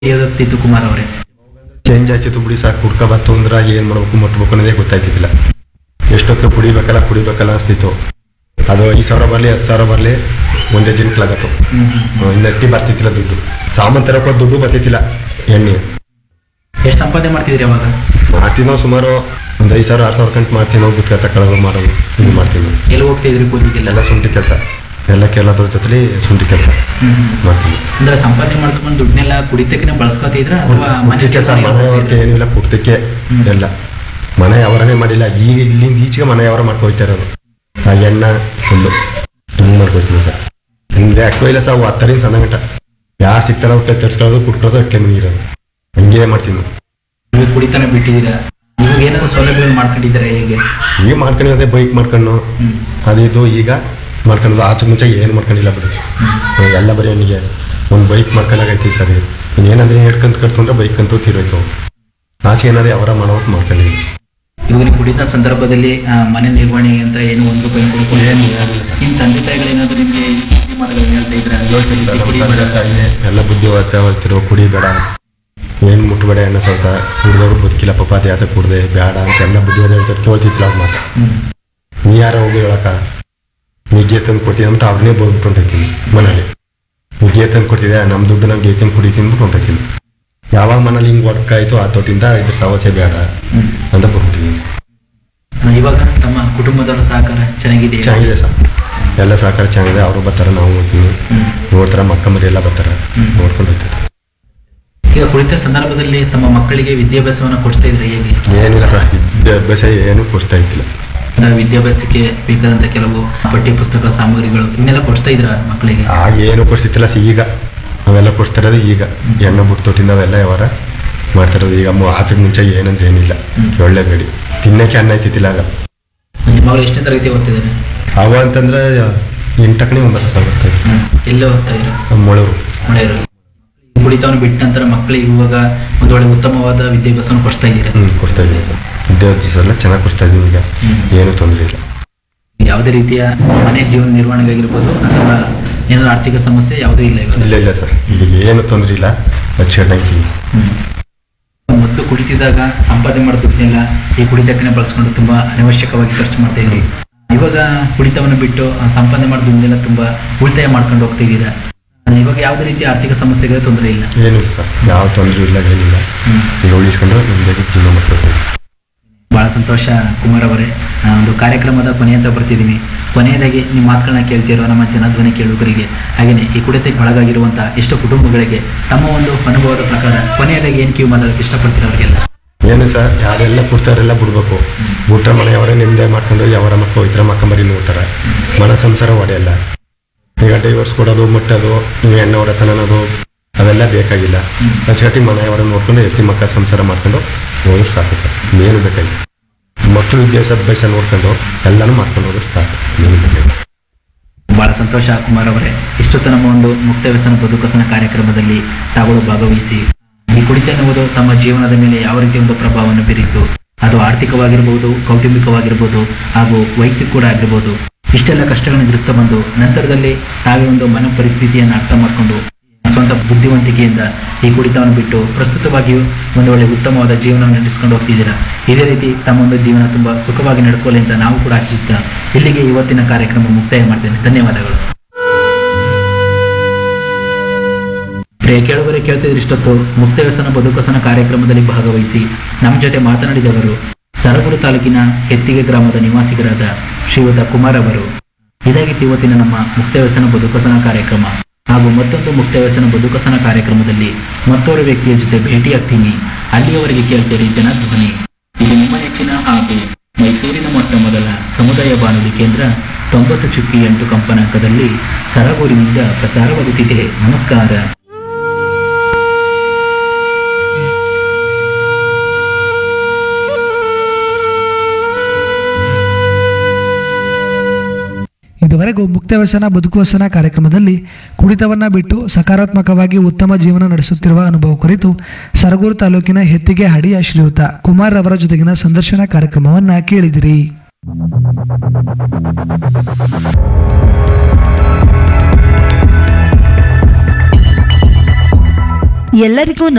ಹೇಗಾಗ್ತಿತ್ತು ಕುಮಾರ್ ಅವರೇ ಚೇಂಜ್ ಆಯ್ತಿತ್ತು ಬಿಡಿ ಸಾಕು ಕುಡ್ಕ ಬತ್ತು ಅಂದ್ರೆ ಏನು ಮಾಡ್ಬೇಕು ಮುಟ್ಬೇಕು ಅನ್ನೋದೇ ಗೊತ್ತಾಯ್ತಿದ್ದಿಲ್ಲ ಎಷ್ಟೊತ್ತು ಕುಡಿಬೇಕಲ್ಲ ಕುಡಿಬೇಕಲ್ಲ ಅನಿಸ್ತಿತ್ತು ಅದು ಐದು ಸಾವಿರ ಬರಲಿ ಹತ್ತು ಸಾವಿರ ಬರಲಿ ಒಂದೇ ಜಿನ್ಕ್ಲಾಗತ್ತು ನೆಟ್ಟಿ ಬರ್ತಿತ್ತಿಲ್ಲ ದುಡ್ಡು ಸಾಮಾನು ತರಕ್ಕೆ ದುಡ್ಡು ಬರ್ತಿತ್ತಿಲ್ಲ ಎಣ್ಣೆ ಎಷ್ಟು ಸಂಪಾದನೆ ಮಾಡ್ತಿದ್ರಿ ಅವಾಗ ಮಾಡ್ತೀವಿ ನಾವು ಸುಮಾರು ಒಂದು ಐದು ಸಾವಿರ ಆರು ಸಾವಿರ ಕಂಟು ಮಾಡ್ತೀವಿ ನಾವು ಗುತ್ಕ ತಗೊಳ್ಳೋದು ಮಾಡೋದು ಇದು ಮಾಡ್ತೀವಿ ನಾವು. ಎಲ್ಲಿ ಹೋಗ್ತಿದ್ರಿ ಕೂಲಿಗೆಲ್ಲ ಎಲ್ಲ ಶುಂಠಿ ಕೆಲಸ ಎಲ್ಲ ಕೆಲದ್ರ ಜೊತೆಲಿ ಶುಂಠಿ ಕೆಲಸ ಮಾಡ್ತೀವಿ ಅಂದ್ರೆ ಸಂಪಾದನೆ ಮಾಡ್ಕೊಂಡು ದುಡ್ಡನ್ನೆಲ್ಲ ಕುಡಿತಕ್ಕೆ ಬಳಸ್ಕೊತಿದ್ರ ಅಥವಾ ಮನೆ ಕೆಲಸ ಮನೆಯವ್ರಿಗೆ ಏನಿಲ್ಲ ಪುರ್ತಕ್ಕೆ ಎಲ್ಲ ಮನೆ ಅವರನೇ ಮಾಡಿಲ್ಲ ಈಗ ಇಲ್ಲಿಂದ ಈಚೆಗೆ ಮನೆ ಅವರ ಮಾಡ್ಕೊಯ್ತಾ ಇರೋದು ಆ ಎಣ್ಣ ಫುಲ್ಲು ಹಿಂಗೆ ಮಾಡ್ಕೊಯ್ತೀವಿ ಸರ್ ಹಿಂದೆ ಅಕ್ಕೋ ಇಲ್ಲ ಸರ್ ಹತ್ತರಿಂದ ಸಣ್ಣ ಗಂಟ ಯಾರು ಸಿಗ್ತಾರೋ ಅವ್ಕೆ ತರ್ಸ್ಕೊಳ್ಳೋದು ಕುಟ್ಕೊಳ್ಳೋದು ಅಟ್ಲೆ ಮೀರೋದು ಹಂಗೆ ಮಾಡ್ತೀವಿ ನಾವು ನೀವು ಕುಡಿತನ ಬಿಟ್ಟಿದ್ದೀರಾ ಇವಾಗ ಏನಾದ್ರು ಸೌಲಭ್ಯಗಳು ಮಾಡ್ಕೊಂಡಿದ್ದೀರಾ ಹೇಗೆ ಈಗ ಮಾಡ್ಕೊಂಡು ಅದೇ ಬೈಕ್ ಮಾಡ್ಕೊಂಡು ಹ್ಮ್. ಅದಿದ್ದು ಈಗ ಮಾಡ್ಕೊಂಡು ಆಚೆ ಮುಂಚೆ ಏನು ಮಾಡ್ಕೊಂಡಿಲ್ಲ ಬಿಡಿ ಎಲ್ಲ ಬರೀ ನನಗೆ ಒಂದು ಬೈಕ್ ಮಾಡ್ಕೊಂಡಾಗೈತಿ ಸರ್ ಇನ್ನೇನಂದ್ರೆ ಹಿಡ್ಕೊಂತ ಕಟ್ಕೊಂಡ್ರೆ ಬೈಕ್ ಅಂತೂ ತೀರೋಯ್ತು ಆಚೆ ಏನಾದ್ರೆ ಅವರ ಮಾಡೋಕೆ ಮಾಡ್ಕೊಂಡಿದ್ದೀವಿ ಇವಾಗ ನೀವು ಕುಡಿತ ಸಂದರ್ಭದಲ್ಲಿ ಆ, ಮನೆ ನಿರ್ವಹಣೆ ಅಂತ ಏನು ಒಂದು ರೂಪಾಯಿ ಕೊಡ್ಕೊಂಡು ನಿಮ್ಮ ತಂದೆ ತಾಯಿಗಳು ಏನಾದ್ರು ನಿಮಗೆ ಈ ಮಾತುಗಳನ್ನ ಹೇಳ್ತಾ ಇದ್ರ ಎಲ್ಲ ಬುದ್ಧಿ ಹೇಳ್ತಿರೋ ಕುಡಿ ಬೇಡ ಏನು ಮುಟ್ಟಬೇಡ ಎಣ್ಣೆ ಸ್ವಲ್ಪ ಕುಡ್ದವ್ರು ಬದುಕಿಲ್ಲ ಪಾಪ ಅದು ಯಾತ ಕುಡ್ದೆ ಬೇಡ ಅಂತ ಎಲ್ಲ ಬುದ್ಧಿ ಹೇಳ್ತಾರೆ ಕೇಳ್ತಿತ್ತಿಲ್ಲ ಅವ್ರ ಮಾತು ನೀ ಯಾರ ಹೋಗಿ ಹೇಳಕ್ಕ ನಿಗ್ಗೆ ತಂದು ಕೊಡ್ತೀನಿ ಅಂದ್ಬಿಟ್ಟು ಅವ್ರನ್ನೇ ಬೋದ್ಬಿಟ್ಟು ಹೊಂಟೈತೀನಿ ಮನೇಲಿ ನಿಗ್ಗೆ ತಂದು ಕೊಡ್ತಿದ್ದೆ ನಮ್ಮ ದುಡ್ಡು ನಮ್ಗೆ ಏತಿನ ಕುಡಿ ತಿಂದ್ಬಿಟ್ಟು ಹೊಂಟೈತೀನಿ ಯಾವಾಗ ಮನೇಲಿ ಹಿಂಗೆ ಒಡ್ಕ ಆಯಿತು ಆ ತೊಟ್ಟಿಂದ ಇದ್ರ ಸಮಸ್ಯೆ ಬೇಡ ಅಂತ ಬರ್ಬಿಟ್ಟಿದ್ದೀನಿ ಇವಾಗ ತಮ್ಮ ಕುಟುಂಬದವರ ಸಹಕಾರ ಚೆನ್ನಾಗಿದೆ ಚೆನ್ನಾಗಿದೆ ಸರ್ ಎಲ್ಲ ಸಹಕಾರ ಚೆನ್ನಾಗಿದೆ ಅವರು ಬರ್ತಾರೆ ನಾವು ಹೋಗ್ತೀವಿ ಹ್ಮ್. ನೋಡ್ತಾರೆ ಮಕ್ಕ ಮರಿ ಎಲ್ಲ ಬರ್ತಾರೆ ಹ್ಮ್. ನೋಡ್ಕೊಂಡು ಹೋಗ್ತಾರೆ ಈಗ ಕುಳಿತ ಸಂದರ್ಭದಲ್ಲಿ ತಮ್ಮ ಮಕ್ಕಳಿಗೆ ವಿದ್ಯಾಭ್ಯಾಸವನ್ನು ಕೊಡಿಸ್ತಾ ಇದ್ರೆ ಹೇಗೆ ಏನಿಲ್ಲ ಸರ್ ವಿದ್ಯಾಭ್ಯಾಸ ಏನು ಕೊಡಿಸ್ತಾ ಇದ್ದಿಲ್ಲ ಅಂದ್ರೆ ವಿದ್ಯಾಭ್ಯಾಸಕ್ಕೆ ಬೇಕಾದಂತ ಕೆಲವು ಪಠ್ಯ ಪುಸ್ತಕ ಸಾಮಗ್ರಿಗಳು ಇವನ್ನೆಲ್ಲ ಕೊಡಿಸ್ತಾ ಇದ್ರ ಮಕ್ಕಳಿಗೆ ಆಗ ಏನು ಕೊಡಿಸ್ತಿಲ್ಲ ಸಿ ಈಗ ಅವೆಲ್ಲ ಕೊಡಿಸ್ತಾ ಇರೋದು ಈಗ ಎಣ್ಣೆ ಬಿಟ್ಟು ತೊಟ್ಟಿಂದ ಅವೆಲ್ಲ ವ್ಯವಹಾರ ಮಾಡ್ತಾ ಇರೋದು ಈಗ ಮು- ಆಚೆಗೆ ಮುಂಚೆ ಏನಂದ್ರೆ ಏನಿಲ್ಲ ಕೇಳಲೇಬೇಡಿ ತಿನ್ನಕ್ಕೆ ಅನ್ನ ಐತಿತ್ತಿಲ್ಲ ಆಗ ನಿಮ್ಮ ಮಗಳು ಎಷ್ಟನೇ ತರಗತಿ ಓದ್ತಿದ್ದಾರೆ ಅವ ಅಂತಂದ್ರೆ ಎಂಟಕ್ಕನೇ ಒಂಬತ್ತು ಸಾವಿರ ಬರ್ತಾಯಿತ್ತು ಎಲ್ಲೇ ಓದ್ತಾ ಇದ್ರ ಮೊಳರು ಮಳೆಯವರು ಕುಡಿತವನ್ನು ಬಿಟ್ಟ ನಂತರ ಮಕ್ಕಳಿಗೆ ಇವಾಗ ಒಂದು ಒಳ್ಳೆ ಉತ್ತಮವಾದ ವಿದ್ಯಾಭ್ಯಾಸವನ್ನು ಕೊಡಿಸ್ತಾ ಇದ್ದೀರಾ ಹ್ಞೂ ಕೊಡಿಸ್ತಾ ಇದ್ದೀವಿ ಸರ್ ವಿದ್ಯಾಭ್ಯಾಸ ಎಲ್ಲ ಚೆನ್ನಾಗಿ ಕೊಡಿಸ್ತಾ ಇದ್ದೀವಿ ಈಗ ಏನೂ ತೊಂದರೆ ಇಲ್ಲ ಯಾವುದೇ ರೀತಿಯ ಮನೆ ಜೀವನ ನಿರ್ವಹಣೆಗಾಗಿರ್ಬೋದು ಅಥವಾ ಏನಾದ್ರು ಆರ್ಥಿಕ ಸಮಸ್ಯೆ ಯಾವುದೂ ಇಲ್ಲ ಇವಾಗ ಇಲ್ಲ ಇಲ್ಲ ಸರ್ ಈಗ ಏನು ತೊಂದರೆ ಇಲ್ಲ ಅಚ್ಚುಕಟ್ಟಾಗಿದ್ದೀವಿ ಮೊದಲು ಕುಡಿತಿದ್ದಾಗ ಸಂಪಾದನೆ ಮಾಡೋ ದುಡ್ಡನ್ನೆಲ್ಲ ಈ ಕುಡಿತಕ್ಕನೆ ಬಳಸ್ಕೊಂಡು ತುಂಬಾ ಅನವಶ್ಯಕವಾಗಿ ಖರ್ಚು ಮಾಡ್ತಾ ಇದ್ರಿ ಇವಾಗ ಕುಡಿತವನ್ನು ಬಿಟ್ಟು ಆ ಸಂಪಾದನೆ ಮಾಡೋ ದುಡ್ಡನ್ನೆಲ್ಲ ತುಂಬಾ ಉಳಿತಾಯ ಮಾಡ್ಕೊಂಡು ಹೋಗ್ತಾ ಇದ್ದೀರಾ ಇವಾಗ ಯಾವುದೇ ರೀತಿಯ ಆರ್ಥಿಕ ಸಮಸ್ಯೆಗಳ ತೊಂದರೆ ಇಲ್ಲ ಏನಿಲ್ಲ ಸರ್ ಯಾವ ತೊಂದರೆ ಇಲ್ಲ ಏನಿಲ್ಲ ಈಗ ಉಳಿಸ್ಕೊಂಡು ನಿಮ್ಮದಾಗಿ ಜೀವನ ಮಾಡ್ಕೊಳ್ತೀವಿ ಬಹಳ ಸಂತೋಷ ಕುಮಾರ್ ಅವರೇ ಆ, ಒಂದು ಕಾರ್ಯಕ್ರಮದ ಕೊನೆ ಅಂತ ಬರ್ತಿದ್ದೀನಿ ಕೊನೆಯದಾಗಿ ನಿಮ್ಮ ಮಾತುಗಳನ್ನ ಕೇಳ್ತಿರೋ ನಮ್ಮ ಜನಧ್ವನಿ ಕೇಳುಗರಿಗೆ ಹಾಗೆಯೇ ಈ ಕುಡಿತಕ್ಕೆ ಒಳಗಾಗಿರುವಂಥ ಎಷ್ಟೋ ಕುಟುಂಬಗಳಿಗೆ ತಮ್ಮ ಒಂದು ಅನುಭವದ ಪ್ರಕಾರ ಕೊನೆಯದಾಗಿ ಏನು ಕಿವಿ ಮಾತಾಡೋಕ್ಕೆ ಇಷ್ಟಪಡ್ತೀರ ಅವರಿಗೆಲ್ಲ ಏನು ಸರ್ ಯಾರೆಲ್ಲ ಕೊಡ್ತಾರೆಲ್ಲ ಬಿಡ್ಬೇಕು ಬಿಟ್ರೆ ಮನೆಯವರೇ ನಿಮ್ಮದೇ ಮಾಡ್ಕೊಂಡು ಯಾವಾರ ಮಕ್ಕಳು ಇತರ ಮಕ್ಕಂಬರಿ ನೋಡ್ತಾರೆ ಮನ ಸಂಸಾರ ಒಡೆಯಲ್ಲ ಈಗ ಡೈವರ್ಸ್ ಕೊಡೋದು ಮುಟ್ಟೋದು ನೀವು ಎಣ್ಣೆ ಹೊಡೆತನ ಅನ್ನೋದು ಅವೆಲ್ಲ ಬೇಕಾಗಿಲ್ಲ ಅಚ್ಚುಕಟ್ಟಿ ಮನೆಯವರ ನೋಡ್ಕೊಂಡು ಎತ್ತಿ ಮಕ್ಕ ಸಂಸಾರ ಮಾಡ್ಕೊಂಡು ಹೋದ್ರೆ ಸಾಕು ಸರ್ ಏನು ಬೇಕಾಗಿಲ್ಲ ಮಕ್ಕಳು ವಿದ್ಯಾಭ್ಯಾಸ ನೋಡ್ಕೊಂಡು ಎಲ್ಲನೂ ಮಾಡ್ಕೊಂಡು ಹೋದ್ರೆ ಸಾಕು ಏನು ಬೇಕಾಗಿಲ್ಲ ಬಹಳ ಸಂತೋಷ ಕುಮಾರ್ ಅವರೇ ಇಷ್ಟೊತ್ತು ನಮ್ಮ ಒಂದು ಮುಕ್ತ ವ್ಯಸನ ಬದುಕಸನ ಕಾರ್ಯಕ್ರಮದಲ್ಲಿ ತಾವುಗಳು ಭಾಗವಹಿಸಿ ಈ ಕುಡಿತ ಎನ್ನುವುದು ತಮ್ಮ ಜೀವನದ ಮೇಲೆ ಯಾವ ರೀತಿ ಒಂದು ಪ್ರಭಾವವನ್ನು ಬೀರಿತ್ತು ಅದು ಆರ್ಥಿಕವಾಗಿರ್ಬೋದು ಕೌಟುಂಬಿಕವಾಗಿರ್ಬೋದು ಹಾಗೂ ವೈಯಕ್ತಿಕ ಕೂಡ ಆಗಿರ್ಬೋದು ಇಷ್ಟೆಲ್ಲ ಕಷ್ಟಗಳನ್ನು ಎದುರಿಸ್ತಾ ಬಂದು ನಂತರದಲ್ಲಿ ತಾವೇ ಒಂದು ಮನ ಪರಿಸ್ಥಿತಿಯನ್ನು ಅರ್ಥ ಮಾಡಿಕೊಂಡು ಸ್ವಂತ ಬುದ್ಧಿವಂತಿಕೆಯಿಂದ ಈ ಕುಡಿತವನ್ನು ಬಿಟ್ಟು ಪ್ರಸ್ತುತವಾಗಿಯೂ ಒಂದು ಒಳ್ಳೆ ಉತ್ತಮವಾದ ಜೀವನವನ್ನು ನಡೆಸಿಕೊಂಡು ಹೋಗ್ತಿದ್ದೀರಾ ಇದೇ ರೀತಿ ತಮ್ಮ ಒಂದು ಜೀವನ ತುಂಬಾ ಸುಖವಾಗಿ ನಡ್ಕೊಳ್ಳಿ ಅಂತ ನಾವು ಕೂಡ ಆಶಿಸುತ್ತಾ ಇಲ್ಲಿಗೆ ಇವತ್ತಿನ ಕಾರ್ಯಕ್ರಮ ಮುಕ್ತಾಯ ಮಾಡ್ತೇನೆ ಧನ್ಯವಾದಗಳು ಪ್ರಿಯ ಕೇಳುಗರೆ ಕೇಳ್ತಿದ್ರೆ ಇಷ್ಟೊತ್ತು ಮುಕ್ತ ವ್ಯಸನ ಬದುಕಸನ ಕಾರ್ಯಕ್ರಮದಲ್ಲಿ ಭಾಗವಹಿಸಿ ನಮ್ಮ ಜೊತೆ ಮಾತನಾಡಿದವರು ಸರಗೂರು ತಾಲೂಕಿನ ಹೆತ್ತಿಗೆ ಗ್ರಾಮದ ನಿವಾಸಿಗರಾದ ಶ್ರೀಯುತ ಕುಮಾರ್ ಅವರು ಇದಾಗಿತ್ತು ಇವತ್ತಿನ ನಮ್ಮ ಮುಕ್ತ ವ್ಯಸನ ಬದುಕಸನ ಕಾರ್ಯಕ್ರಮ ಹಾಗೂ ಮತ್ತೊಂದು ಮುಕ್ತ ವ್ಯಸನ ಬದುಕಸನ ಕಾರ್ಯಕ್ರಮದಲ್ಲಿ ಮತ್ತೋರ್ವ ವ್ಯಕ್ತಿಯ ಜೊತೆ ಭೇಟಿಯಾಗ್ತೀನಿ ಅಲ್ಲಿಯವರೆಗೆ ಕೇಳ್ತೀರಿ ಜನಧ್ವನಿ ಇದು ನಿಮ್ಮ ನೆಚ್ಚಿನ ಹಾಗೂ ಮೈಸೂರಿನ ಮೊಟ್ಟ ಮೊದಲ ಸಮುದಾಯ ಬಾನುಲಿ ಕೇಂದ್ರ ತೊಂಬತ್ತು ಚುಕ್ಕಿ ಎಂಟು ಕಂಪನಾಂಕದಲ್ಲಿ ಸರಗೂರಿನಿಂದ ಪ್ರಸಾರವಾಗುತ್ತಿದೆ ನಮಸ್ಕಾರ ಇದುವರೆಗೂ ಮುಕ್ತ ವ್ಯಸನ ಬದುಕು ವ್ಯಸನ ಕಾರ್ಯಕ್ರಮದಲ್ಲಿ ಕುಡಿತವನ್ನ ಬಿಟ್ಟು ಸಕಾರಾತ್ಮಕವಾಗಿ ಉತ್ತಮ ಜೀವನ ನಡೆಸುತ್ತಿರುವ ಅನುಭವ ಕುರಿತು ಸರಗೂರು ತಾಲೂಕಿನ ಹೆತ್ತಿಗೆ ಹಡಿಯ ಶ್ರೀಯುತ ಕುಮಾರ್ ಅವರ ಜೊತೆಗಿನ ಸಂದರ್ಶನ ಕಾರ್ಯಕ್ರಮವನ್ನ ಕೇಳಿದಿರಿ ಎಲ್ಲರಿಗೂ